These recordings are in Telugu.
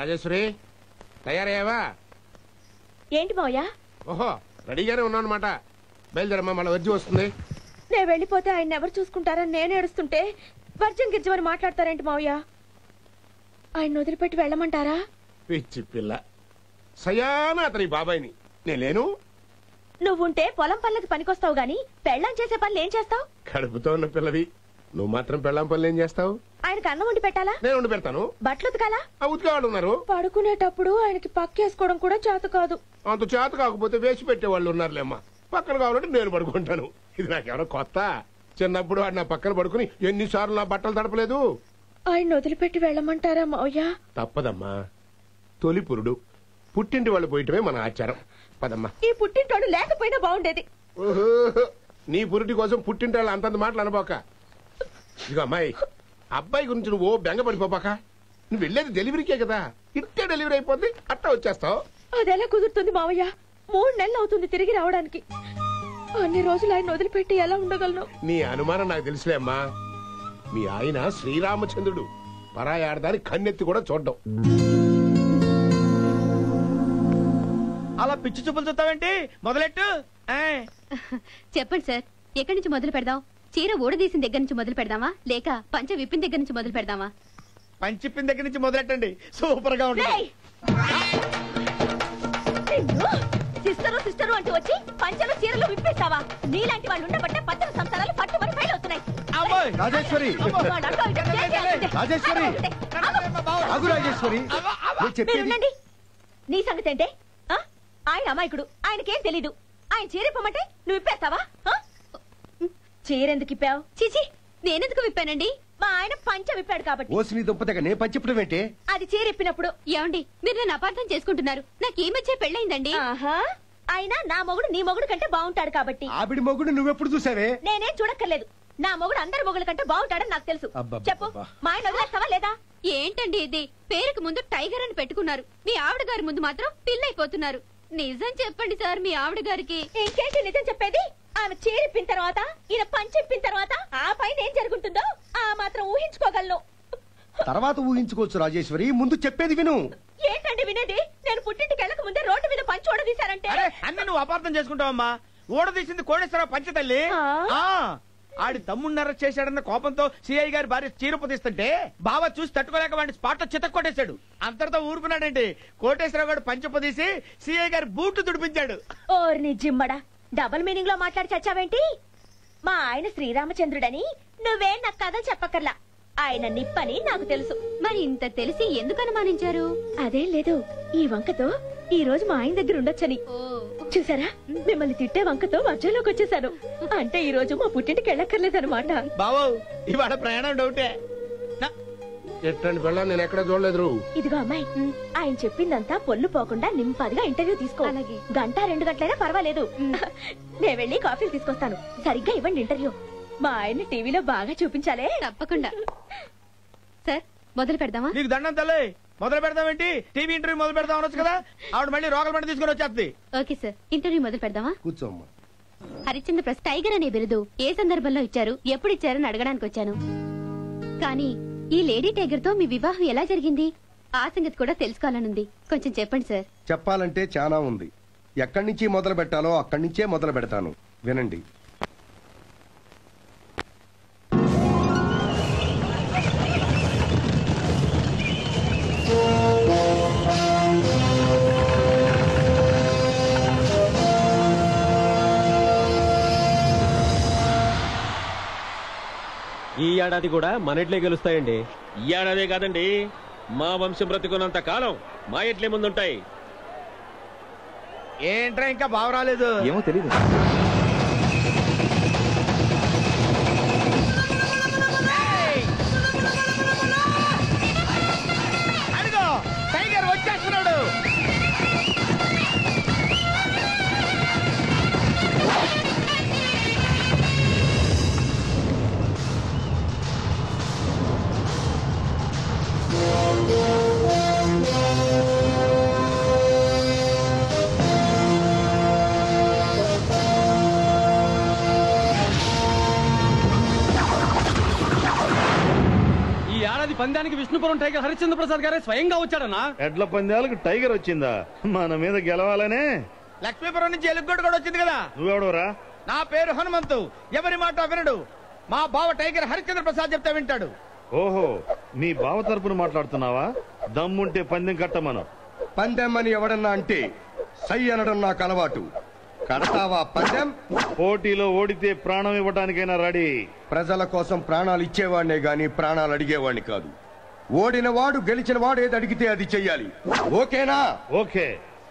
రాజేశ్వరి తయారయ్యావా ఏంటి మావయ్య ఓహో రెడీగానే ఉన్నావు అనమాట బయలుదేరమ్మా మళ్ళీ వచ్చి వస్తుంది నేను వెళ్ళిపోతే ఆయన ఎవరు చూసుకుంటారని నేను ఏడుస్తుంటే వర్జం గిర్జమని మాట్లాడతారేంటి మావయ్య ఆయన వదిలిపెట్టి వెళ్ళమంటారా పిచ్చి పిల్ల సయానా అతని బాబాయిని నేనేను నువ్వుంటే పొలం పనులకి పనికొస్తావు గాని పెళ్ళం చేసే పనులు ఏం చేస్తావు కడుపుతో ఉన్న పిల్లవి నువ్వు మాత్రం పెళ్ళాం పనులు ఏం చేస్తావు ఆయనకు అన్నం వండి పెట్టాలా నేను ఉండి పెడతాను బట్టలు ఉతకాలా ఆ ఉతికేవాళ్ళు ఉన్నారు పడుకునేటప్పుడు ఆయనకి పక్కేసుకోవడం కూడా చేత కాదు అంత చేత కాకపోతే వేసి పెట్టే వాళ్ళు ఉన్నారులేమ్మా పక్కన కావాలంటే నేను పడుకుంటాను ఇది నాకెవరో కొత్త చిన్నప్పుడు వాడు నా పక్కన పడుకుని ఎన్నిసార్లు నా బట్టలు తడపలేదు ఆయన వదిలిపెట్టి వెళ్ళమంటారా మావయ్య తప్పదమ్మా తొలి పురుడు పుట్టింటి వాళ్ళు పోయటమే మన ఆచారం పదమ్మా ఈ పుట్టింటోడు లేకపోయినా బాగుండేది ఓహో నీ పురిటి కోసం పుట్టింటి వాళ్ళు అంతంత మాటలు అనబోక ఇదిగో అమ్మాయి అబ్బాయి గురించి నువ్వు ఓ బెంగ పడిపోపాక నువ్వు వెళ్ళేది డెలివరీకే కదా ఇట్టే డెలివరీ అయిపోద్ది అట్టా వచ్చేస్తావు అదెలా కుదురుతుంది మావయ్య మూడు నెలలు అవుతుంది తిరిగి రావడానికి అన్ని రోజులు ఆయన వదిలిపెట్టి ఎలా ఉండగలను నీ అనుమానం నాకు తెలుసులే అమ్మా మీ ఆయన శ్రీరామచంద్రుడు పరాయి ఆడదాని కన్నెత్తి కూడా చూడ్డం అలా పిచ్చి చూపులు చూస్తావేంటి మొదలెట్టు ఆ, చెప్పండి సార్ ఎక్కడి నుంచి మొదలు పెడదాం చీర ఊడదీసిన దగ్గర నుంచి మొదలు పెడదామా లేక పంచ విప్పిన దగ్గర నుంచి మొదలు పెడదామా పంచిప్పిన దగ్గర నుంచి మొదలెట్టండి సూపర్ గా ఉంటుంది రేయ్! నిన్ను సిస్టరు సిస్టరు అంటూ వచ్చి పంచలు చీరలు విప్పేస్తావా నీలాంటి వాళ్ళు ఉండబట్టే పచ్చల సంసారాలు పట్టుబడి ఫైల్ అవుతున్నాయి అమ్మాయి రాజేశ్వరి వాడు అటో ఇటో చేసేయాల్సిందే. రాజేశ్వరి! ఆగు. ఆగు రాజేశ్వరి నేను మీరు చెప్పేది ఉండండి నీ సంగతి ఏంటే ఆ? ఆయన అమాయకుడు ఆయనకేం తెలీదు ఆయన చీరిప్పమంటే నువ్వు ఇప్పేస్తావా ఆ? చీరెందుకు ఇప్పావు చిచి నేనెందుకు విప్పానండి మా ఆయన పంచ విప్పాడు కాబట్టి ఓసి నీ దుప్పతగా నేను పంచిప్పడం ఏంటి అది చీరిప్పినప్పుడు ఏమండి మీరు నన్ను అపార్థం చేసుకుంటున్నారు నాకు ఈ మధ్య పెళ్ళయిందండి ఆహా అయినా నా మొగుడు నీ మొగుడు కంటే బాగుంటాడు కాబట్టి ఆవిడి మొగుడు నువ్వెప్పుడు చూసావే నేనేం చూడక్కర్లేదు నా మొగుడు అందరి మొగుడు కంటే బాగుంటాడని నాకు తెలుసు అబ్బబ్బబ్బా. చెప్పు మా ఆయన వదిలేస్తావా లేదా ఏంటండి ఇది పేరుకు ముందు టైగర్ అని పెట్టుకున్నారు మీ ఆవిడ గారి ముందు మాత్రం పిల్లైపోతున్నారు నిజం చెప్పండి సార్ మీ ఆవిడ గారికి ఇంకేంటి నిజం చెప్పేది ఆమె చీరిప్పిన తర్వాత ఈయన పంచిప్పిన తర్వాత ఆ పైన ఏం జరుగుతుందో ఆ మాత్రం ఊహించుకోగలను తర్వాత ఊహించుకోవచ్చు రాజేశ్వరి ముందు చెప్పేది విను ఏంటండి వినేది నేను పుట్టింటికి వెళ్ళక ముందే రోడ్డు మీద పంచి ఓడదీశారంటే అరే అన్ని నువ్వు అపార్థం చేసుకుంటావమ్మా ఊడదీసింది కోడేశ్వరరావు పంచ తల్లి ఆ? ఆ ఆడి తమ్ముడిని అరెస్ట్ చేశాడన్న కోపంతో సిఐ గారి భార్య చీరపు తీస్తుంటే బావ చూసి తట్టుకోలేక వాడిని స్పాట్ లో చితక్ కొట్టేశాడు అంతటితో ఊరుకున్నాడండి కోటేశ్వరరావు గారు పంచపు తీసి సిఐ గారి బూట్లు తుడిపించాడు ఓర్ని జిమ్మడా డబుల్ మీనింగ్ లో మాట్లాడి చచ్చావేంటి మా ఆయన శ్రీరామచంద్రుడని నువ్వే నాకు కథలు చెప్పక్కర్లా ఆయన నిప్పని నాకు తెలుసు మరి ఇంత తెలిసి ఎందుకు అనుమానించారు అదేం లేదు ఈ వంకతో ఈ రోజు మా ఆయన దగ్గర ఉండొచ్చని ఓ చూసారా మిమ్మల్ని తిట్టే వంకతో వర్జంలోకి వచ్చేసాను అంటే ఈ రోజు మా పుట్టింటికి వెళ్ళక్కర్లేదన్నమాట బావో ఇవాళ ప్రయాణం డౌటే నా- ఎట్లాంటి పిల్ల నేను ఎక్కడ చూడలేదు ఇదిగో అమ్మాయి ఆయన చెప్పిందంతా పొల్లు పోకుండా నింపదిగా ఇంటర్వ్యూ తీసుకో అలాగే. గంట రెండు గంటలైనా పర్వాలేదు నేను వెళ్ళి కాఫీలు తీసుకొస్తాను సరిగ్గా ఇవ్వండి ఇంటర్వ్యూ మా ఆయన టీవీలో బాగా చూపించాలే తప్పకుండా సార్ మొదలు పెడదామా నీకు దండం తల్లి మొదలు పెడదామేంటి టీవీ ఇంటర్వ్యూ మొదలు పెడదాం అనొచ్చు కదా ఆవిడ మళ్ళీ రోగల పంట తీసుకుని వచ్చేస్తుంది ఓకే సార్ ఇంటర్వ్యూ మొదలు పెడదామా కూర్చోమ్మా హరిశ్చంద్ర ప్రస్ టైగర్ అనే బిరుదు ఏ సందర్భంలో ఇచ్చారు ఎప్పుడు ఇచ్చారని అడగడానికి వచ్చాను కానీ ఈ లేడీ టైగర్ తో మీ వివాహం ఎలా జరిగింది ఆ సంగతి కూడా తెలుసుకోవాలనుంది కొంచెం చెప్పండి సార్ చెప్పాలంటే చాలా ఉంది ఎక్కడి నుంచి మొదలు పెట్టాలో అక్కడి నుంచే మొదలు పెడతాను వినండి ఈ ఏడాది కూడా మనట్లే గెలుస్తాయండి ఈ ఏడాదే కాదండి మా వంశం బ్రతికున్నంత కాలం మా ఎట్లే ముందుంటాయి ఏంట్రా ఇంకా బావ రాలేదు ఏమో తెలియదు అడుగో టైగర్ వచ్చేస్తున్నాడు పందానికి విష్ణుపురం టైగర్ హరిశ్చంద్ర ప్రసాద్ గారే స్వయంగా వచ్చాడన్నా ఎడ్ల పందాలకు టైగర్ వచ్చిందా మన మీద గెలవాలనే లక్ష్మీపురం నుంచి ఎలుగొడ్డు కూడా వచ్చింది కదా నువ్వెవడోరా నా పేరు హనుమంతు ఎవరి మాట వినడు మా బావ టైగర్ హరిశ్చంద్ర ప్రసాద్ చెప్తే వింటాడు ఓహో మీ బావ తరపున మాట్లాడుతున్నావా దమ్ముంటే పందెం కట్టమను పందెమ్మని ఎవడన్నా అంటే సై అనడం నాకు అలవాటు కడతావా పందెం పోటీలో ఓడితే ప్రాణం ఇవ్వటానికైనా రెడీ ప్రజల కోసం ప్రాణాలు ఇచ్చేవాడినే గాని ప్రాణాలు అడిగేవాడిని కాదు ఓడిన వాడు గెలిచిన వాడు ఏది అడిగితే అది చెయ్యాలి ఓకేనా ఓకే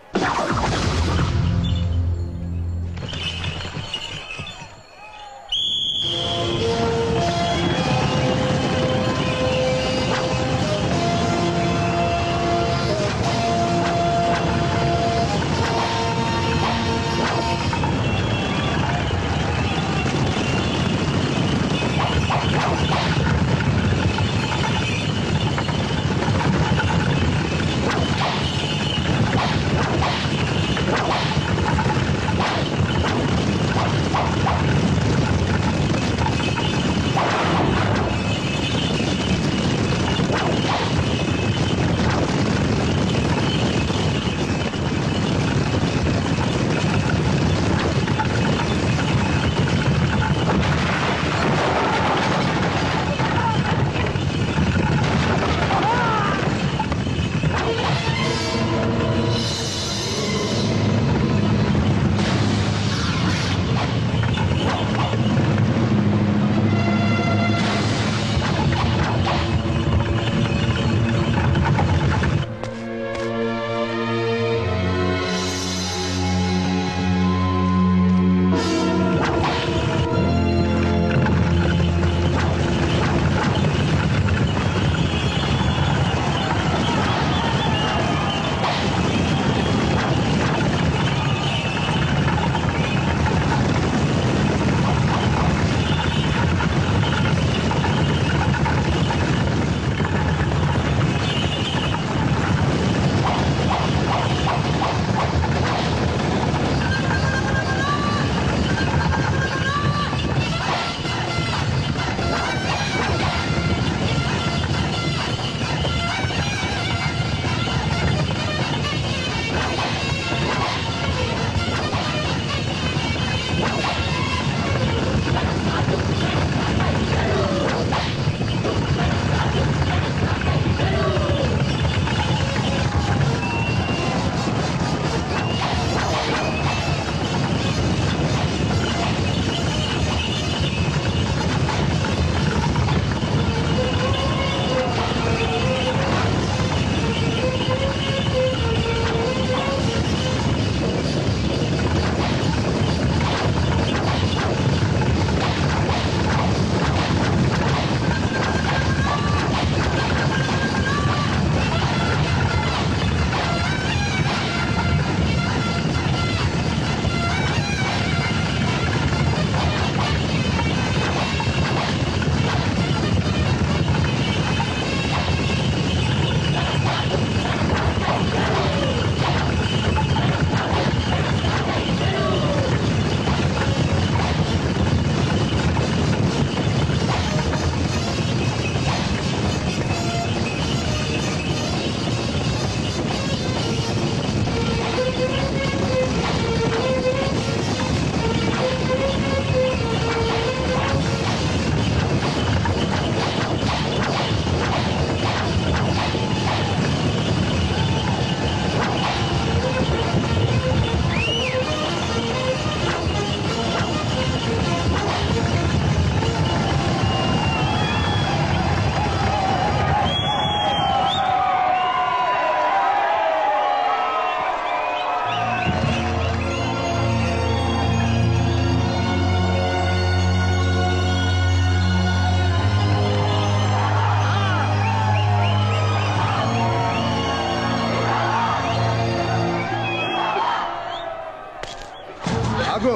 ఆగు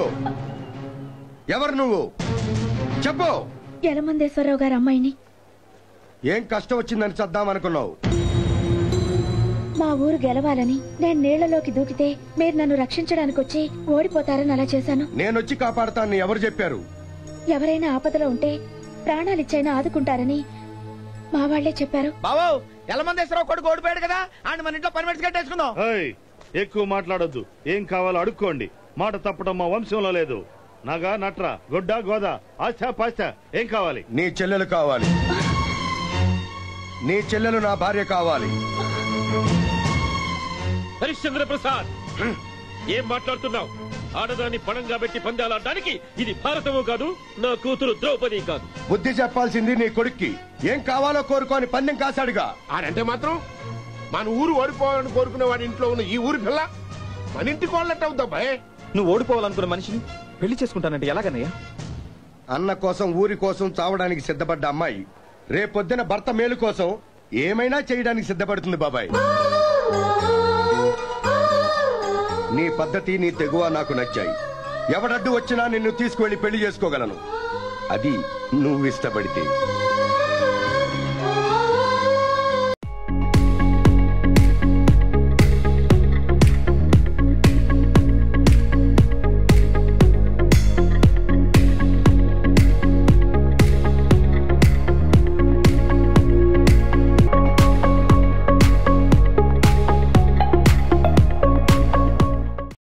ఎవరు నువ్వు చెప్పు యలమందేశ్వరరావు గారు అమ్మాయిని ఏం కష్టం వచ్చిందని చద్దామనుకున్నావు మా ఊరు గెలవాలని నేను నీళ్లలోకి దూకితే మీరు నన్ను రక్షించడానికి వచ్చి ఓడిపోతారని అలా చేశాను నేనొచ్చి కాపాడతానని ఎవరు చెప్పారు ఎవరైనా ఆపదలో ఉంటే ప్రాణాలిచ్చైనా ఆదుకుంటారని మా వాళ్లే చెప్పారు బాబు ఎల్లమందేశ్వరరావు కొడుకు ఓడిపోయాడు కదా ఆయన మన ఇంట్లో పని మనిషి కట్టేసుకుందాం ఏయ్, ఎక్కువ మాట్లాడొద్దు ఏం కావాలో అడుక్కోండి మాట తప్పడం మా వంశంలో లేదు నగ నట్ర గొడ్డ గోద ఆశ పాశ ఏం కావాలి నీ చెల్లెలు కావాలి నీ చెల్లెలు నా భార్య కావాలి హరిశ్చంద్ర ప్రసాద్ ఏం మాట్లాడుతున్నావు ఆడదాన్ని పణంగా పెట్టి పందాలాడడానికి ఇది భారతము కాదు నా కూతురు ద్రౌపది కాదు బుద్ధి చెప్పాల్సింది నీ కొడుక్కి ఏం కావాలో కోరుకోని పందెం కాశాడుగా ఆడంటే మాత్రం మన ఊరు ఓడిపోవాలని కోరుకునే వాడి ఇంట్లో ఉన్న ఈ ఊరి పిల్ల మన ఇంటి కోళ్ళట్టు అవుద్ది అబ్బాయి నువ్వు ఓడిపోవాలనుకున్న మనిషిని పెళ్లి చేసుకుంటానంటే ఎలాగన్నయ్యా అన్న కోసం ఊరి కోసం చావడానికి సిద్ధపడ్డ అమ్మాయి రేపొద్దున భర్త మేలు కోసం ఏమైనా చేయడానికి సిద్ధపడుతుంది బాబాయ్ నీ పద్ధతి నీ తెగువ నాకు నచ్చాయి ఎవడడ్డు వచ్చినా నిన్ను తీసుకువెళ్లి పెళ్లి చేసుకోగలను అది నువ్వు ఇష్టపడితే